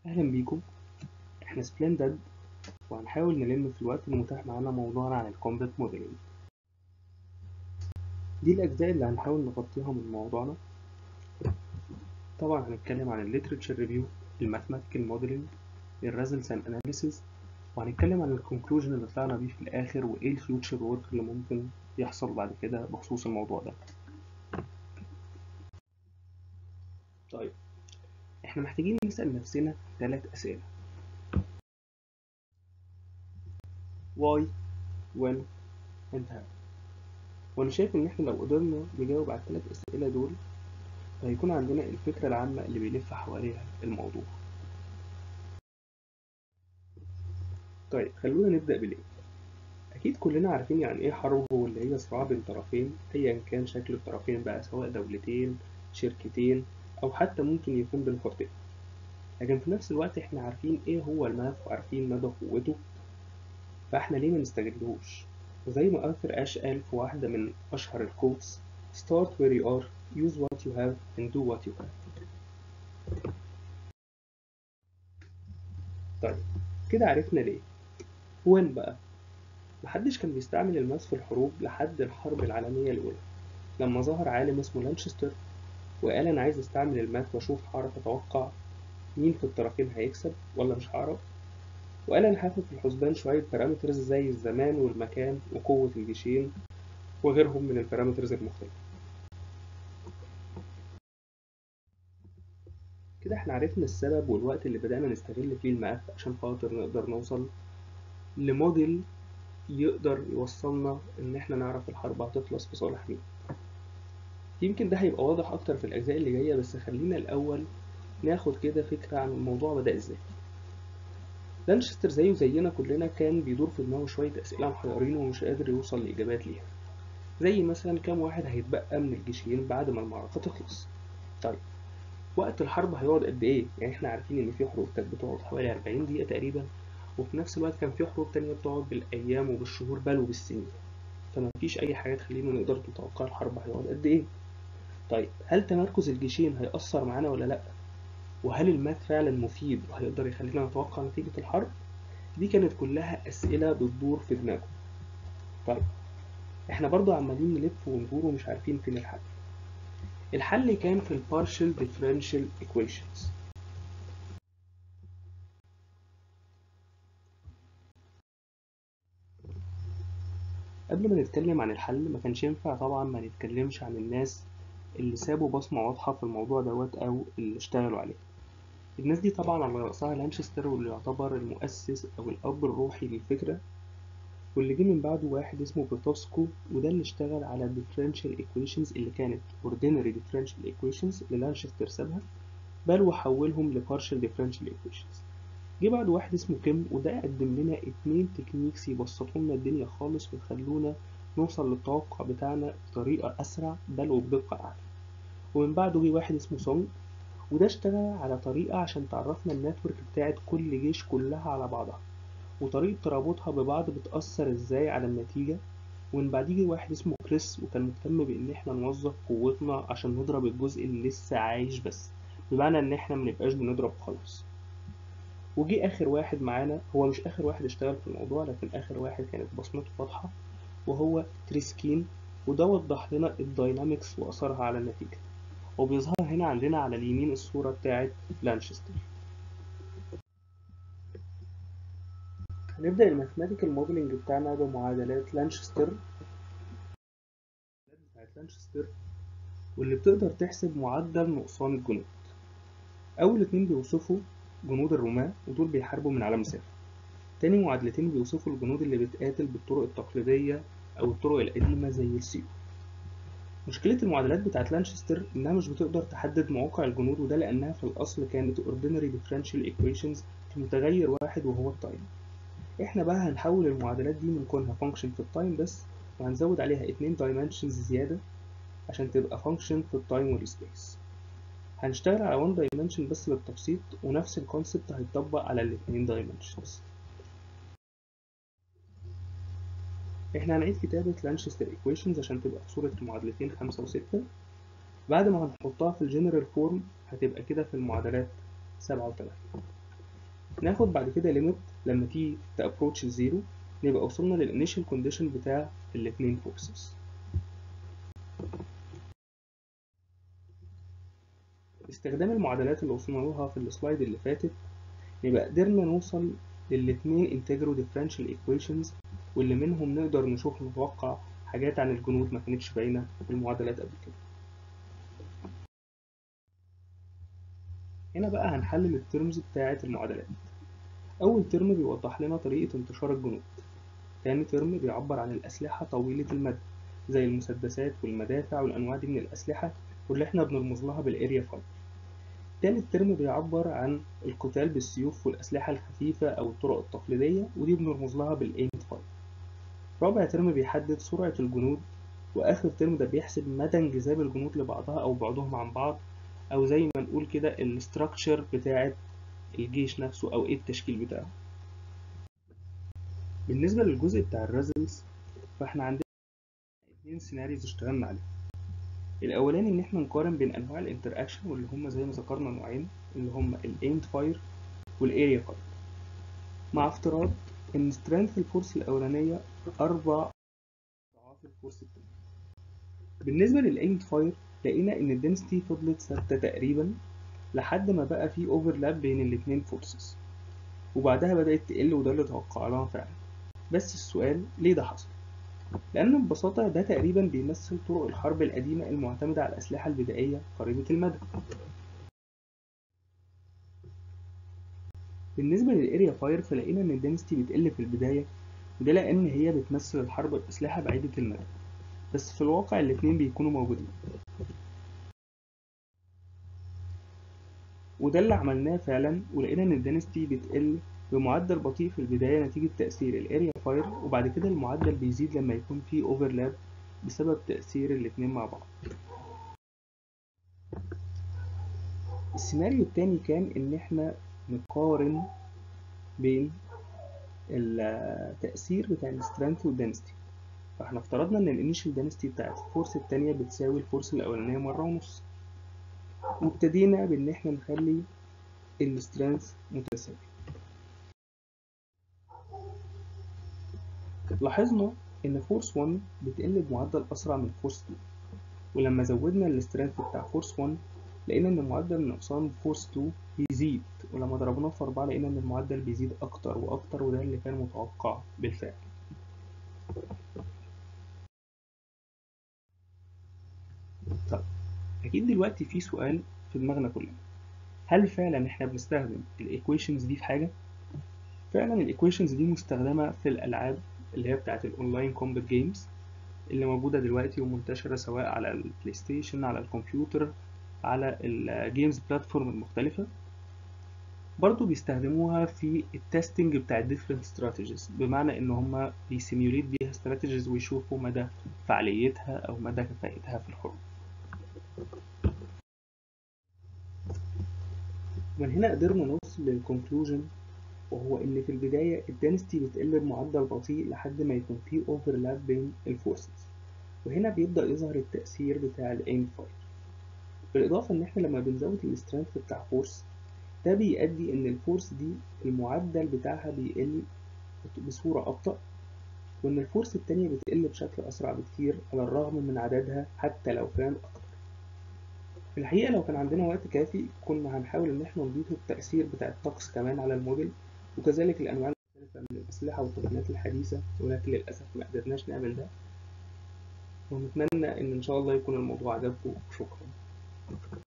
أهلا بيكم احنا سبلندد وهنحاول نلم في الوقت المتاح معانا موضوعنا عن الكومبلت موديلنج دي الأجزاء اللي هنحاول نغطيها من موضوعنا طبعا هنتكلم عن الليترتشر ريفيو الماثماتيكال موديلنج الريزلتس اند اناليسيز وهنتكلم عن الكونكلوجن اللي طلعنا بيه في الآخر وإيه الفيوتشر ورك اللي ممكن يحصل بعد كده بخصوص الموضوع ده طيب احنا محتاجين نسأل نفسنا ثلاث أسئلة why when and how وانا شايف ان احنا لو قدرنا نجاوب على الثلاث أسئلة دول فهيكون عندنا الفكرة العامة اللي بيلف حواليها الموضوع طيب خلونا نبدأ بالإيه أكيد كلنا عارفين يعني إيه حرب واللي هي صراع بين طرفين أيا كان شكل الطرفين بقى سواء دولتين شركتين أو حتى ممكن يكون بين فردين لكن في نفس الوقت إحنا عارفين إيه هو الماث وعارفين مدى قوته فإحنا ليه ما نستغلهوش زي ما آرثر أش قال في واحدة من أشهر الكوتس start where you are use what you have and do what you have طيب كده عرفنا ليه وين بقى محدش كان بيستعمل الماس في الحروب لحد الحرب العالمية الأولى لما ظهر عالم اسمه لانشستر وقال أنا عايز أستعمل الماث وأشوف هعرف أتوقع مين في الطرفين هيكسب ولا مش هعرف وقال أنا هاخد في الحسبان شوية بارامترز زي الزمان والمكان وقوة الجيشين وغيرهم من البارامترز المختلفة كده احنا عرفنا السبب والوقت اللي بدأنا نستغل فيه الماث عشان خاطر نقدر نوصل لموديل يقدر يوصلنا ان احنا نعرف الحرب هتخلص في صالح مين يمكن ده هيبقى واضح اكتر في الاجزاء اللي جايه بس خلينا الاول ناخد كده فكره عن الموضوع بدا ازاي لانشستر زيه زينا كلنا كان بيدور في دماغه شويه اسئله محيرين ومش قادر يوصل لاجابات ليها زي مثلا كام واحد هيتبقى من الجيشين بعد ما المعركه تخلص طيب وقت الحرب هيقعد قد ايه يعني احنا عارفين ان في حروب كانت بتقعد حوالي 40 دقيقه تقريبا وفي نفس الوقت كان في حروب تانية بتقعد بالأيام وبالشهور بل وبالسنين فما فيش أي حاجة تخلينا نقدر نتوقع الحرب هيقعد قد إيه طيب هل تمركز الجيشين هيأثر معانا ولا لأ وهل الماث فعلا مفيد وهيقدر يخلينا نتوقع نتيجة الحرب دي كانت كلها أسئلة بتدور في دماغه طيب احنا برضو عمالين نلف وندور ومش عارفين فين الحل الحل كان في البارشل differential equations قبل ما نتكلم عن الحل ما كانش ينفع طبعا ما نتكلمش عن الناس اللي سابوا بصمة واضحة في الموضوع دوت أو اللي اشتغلوا عليه الناس دي طبعا على رأسها لانشستر واللي يعتبر المؤسس أو الأب الروحي للفكرة واللي جه من بعده واحد اسمه بروتوسكو وده اللي اشتغل على differential equations اللي كانت ordinary differential equations اللي لانشستر سابها بل وحولهم ل partial differential equations جه بعد واحد اسمه كيم وده قدم لنا اتنين تكنيكس يبسطوا لنا الدنيا خالص ويخلونا نوصل للتوقع بتاعنا بطريقة أسرع بل وبدقة أعلى ومن بعده جه واحد اسمه سونج وده اشتغل على طريقة عشان تعرفنا النتورك بتاعت كل جيش كلها على بعضها وطريقة ترابطها ببعض بتأثر ازاي على النتيجة ومن بعديه جه واحد اسمه كريس وكان مهتم بإن احنا نوظف قوتنا عشان نضرب الجزء اللي لسه عايش بس بمعنى إن احنا منبقاش بنضرب خلاص وجي آخر واحد معانا هو مش آخر واحد اشتغل في الموضوع لكن آخر واحد كانت بصمته واضحة وهو تريسكين وده وضح لنا الداينامكس وأثرها على النتيجة وبيظهر هنا عندنا على اليمين الصورة بتاعت لانشستر هنبدأ الماثماتيكال موديلنج بتاعنا بمعادلات لانشستر بتاعت لانشستر واللي بتقدر تحسب معدل نقصان الجنود أول اتنين بيوصفوا جنود الرومان ودول بيحاربوا من على مسافة تاني معادلتين بيوصفوا الجنود اللي بتقاتل بالطرق التقليدية أو الطرق القديمة زي السيوف مشكلة المعادلات بتاعت لانشستر إنها مش بتقدر تحدد مواقع الجنود وده لأنها في الأصل كانت ordinary differential equations في متغير واحد وهو التايم إحنا بقى هنحول المعادلات دي من كونها function في التايم بس وهنزود عليها اتنين dimensions زيادة عشان تبقى function في التايم والسبيس هنشتغل على 1 dimension بس للتبسيط ونفس الكونسبت هيتطبق على الاتنين dimensions احنا هنعيد كتابة لانشستر equations عشان تبقى في صورة المعادلتين خمسة وستة بعد ما هنحطها في الجنرال فورم هتبقى كده في المعادلات سبعة وتمانية ناخد بعد كده ليميت لما تيجي تابروتش الزيرو نبقى وصلنا للانيشال كونديشن بتاع الاتنين فورسز باستخدام المعادلات اللي وصلنا لها في السلايد اللي فاتت يبقى قدرنا نوصل للاتنين انتجرو ديفرنشال ايكويشنز واللي منهم نقدر نشوف نتوقع حاجات عن الجنود ما كانتش باينه في المعادلات قبل كده هنا بقى هنحلل الترمز بتاعه المعادلات اول ترم بيوضح لنا طريقه انتشار الجنود تاني ترم بيعبر عن الاسلحه طويله المدى زي المسدسات والمدافع والانواع دي من الاسلحه واللي احنا بنرمز لها بالاريا 5 تالت ترم بيعبر عن القتال بالسيوف والأسلحة الخفيفة أو الطرق التقليدية ودي بنرمز لها بالإيمت فاير رابع ترم بيحدد سرعة الجنود وآخر ترم ده بيحسب مدى انجذاب الجنود لبعضها أو بعضهم عن بعض أو زي ما نقول كده الاستراكشر بتاعة الجيش نفسه أو إيه التشكيل بتاعه بالنسبة للجزء بتاع الريزلتس فإحنا عندنا اتنين سيناريوز اشتغلنا عليهم الاولاني ان احنا نقارن بين انواع الانتر اكشن واللي هم زي ما ذكرنا نوعين اللي هم الايمد فاير والاريا فاير مع افتراض ان سترينث الفورس الاولانيه اربع اضعاف الفورس التانية بالنسبه للايمد فاير لقينا ان الدنسيتي فضلت ثابته تقريبا لحد ما بقى في اوفرلاب بين الاتنين فورسز وبعدها بدات تقل وده اللي توقعناه فعلا بس السؤال ليه ده حصل لأن ببساطة ده تقريبا بيمثل طرق الحرب القديمة المعتمدة على الأسلحة البدائية قريبة المدى. بالنسبة للإريا فاير فلقينا إن الدنسيتي بتقل في البداية وده لأن هي بتمثل الحرب بأسلحة بعيدة المدى بس في الواقع الاتنين بيكونوا موجودين وده اللي عملناه فعلا ولقينا إن الدنسيتي بتقل بمعدل بطيء في البداية نتيجة تأثير الاريا فاير وبعد كده المعدل بيزيد لما يكون فيه اوفرلاب بسبب تأثير الاتنين مع بعض السيناريو التاني كان ان احنا نقارن بين التأثير بتاع السترينث والدنسيتي فاحنا افترضنا ان الانيشال دنسيتي بتاعت الفورس التانية بتساوي الفورس الاولانية مرة ونص وابتدينا بان احنا نخلي السترينث متساوي لاحظنا إن فورس 1 بتقل بمعدل أسرع من فورس 2 ولما زودنا السترينث بتاع فورس 1 لقينا إن معدل النقصان فورس 2 بيزيد ولما ضربناه في 4 لقينا إن المعدل بيزيد أكتر وأكتر وده اللي كان متوقع بالفعل طب أكيد دلوقتي في سؤال في دماغنا كلنا هل فعلا إحنا بنستخدم الإيكويشنز دي في حاجة؟ فعلا الإيكويشنز دي مستخدمة في الألعاب اللي هي بتاعت الاونلاين كومبات جيمز اللي موجودة دلوقتي ومنتشرة سواء على البلاي ستيشن على الكمبيوتر على الجيمز بلاتفورم المختلفة برضو بيستخدموها في التستنج بتاع different strategies بمعنى ان هما بيسيميوليت بيها strategies ويشوفوا مدى فعاليتها او مدى كفاءتها في الحروب من هنا قدرنا نوصل للكونكلوجن وهو إن في البداية الدنسيتي بتقل بمعدل بطيء لحد ما يكون في اوفرلاب بين الفورسز وهنا بيبدأ يظهر التأثير بتاع الايم فاير بالإضافة إن إحنا لما بنزود السترينث بتاع فورس ده بيؤدي إن الفورس دي المعدل بتاعها بيقل بصورة أبطأ وإن الفورس التانية بتقل بشكل أسرع بكتير على الرغم من عددها حتى لو كان أكتر في الحقيقة لو كان عندنا وقت كافي كنا هنحاول إن إحنا نضيف التأثير بتاع الطقس كمان على الموديل وكذلك الأنواع المختلفة من الأسلحة والتقنيات الحديثة ولكن للأسف ما قدرناش نعمل ده ونتمنى إن إن شاء الله يكون الموضوع عجبكم شكرا